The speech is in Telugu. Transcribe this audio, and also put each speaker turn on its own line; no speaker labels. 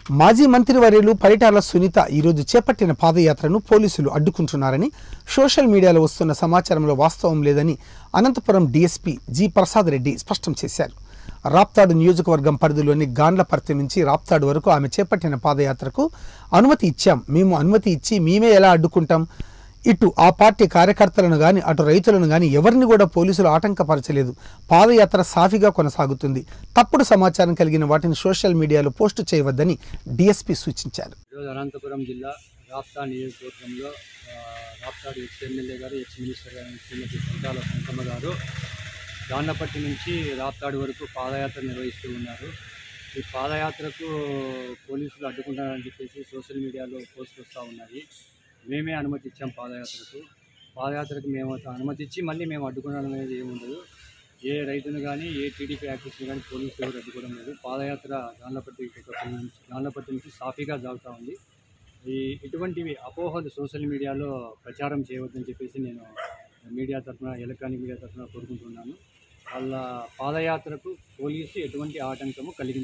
మాజీ మంత్రివర్యులు పరిటాల సునీత ఈరోజు చేపట్టిన పాదయాత్రను పోలీసులు అడ్డుకుంటున్నారని సోషల్ మీడియాలో వస్తున్న సమాచారంలో వాస్తవం లేదని అనంతపురం డీఎస్పీ జి ప్రసాద్ రెడ్డి స్పష్టం చేశారు రాప్తాడు నియోజకవర్గం పరిధిలోని గాండ్లపర్తి నుంచి రాప్తాడు వరకు ఆమె చేపట్టిన పాదయాత్రకు అనుమతి ఇచ్చాం మేము అనుమతి ఇచ్చి మేమే ఎలా అడ్డుకుంటాం ఇటు ఆ పార్టీ కార్యకర్తలను గాని అటు రైతులను గాని ఎవరిని కూడా పోలీసులు ఆటంకపరచలేదు పాదయాత్ర సాఫీగా కొనసాగుతుంది తప్పుడు సమాచారం కలిగిన వాటిని సోషల్ మీడియాలో పోస్టు చేయవద్దని డీఎస్పీ సూచించారు
ఈరోజు అనంతపురం జిల్లా రాప్తా నియోజకవర్గంలో ఆ, రాప్తాడు ఎక్స్ ఎమ్మెల్యే గారు ఎక్స్ మినిస్టర్ గారు శ్రీమతి సంతాల సంకమ్మ గారు దాండపట్టి నుంచి రాప్తాడు వరకు పాదయాత్ర నిర్వహిస్తూ ఉన్నారు ఈ పాదయాత్రకు పోలీసులు అడ్డుకుంటారని చెప్పేసి సోషల్ మీడియాలో పోస్ట్ వస్తూ ఉన్నాయి మేమే అనుమతి ఇచ్చాం పాదయాత్రకు పాదయాత్రకు మేము అనుమతి ఇచ్చి మళ్ళీ మేము అడ్డుకోవడం అనేది ఏమి ఉండదు ఏ రైతును కానీ ఏ టీడీపీ యాక్టివ్స్ని కానీ పోలీసులు ఎవరు అడ్డుకోవడం లేదు పాదయాత్ర గాండ్లపట్టి నుంచి గాండ్లపట్టి నుంచి సాఫీగా సాగుతూ ఉంది ఈ ఇటువంటివి అపోహలు సోషల్ మీడియాలో ప్రచారం చేయవద్దని చెప్పేసి నేను మీడియా తరఫున ఎలక్ట్రానిక్ మీడియా తరఫున కోరుకుంటున్నాను వాళ్ళ పాదయాత్రకు పోలీసు ఎటువంటి ఆటంకము కలిగి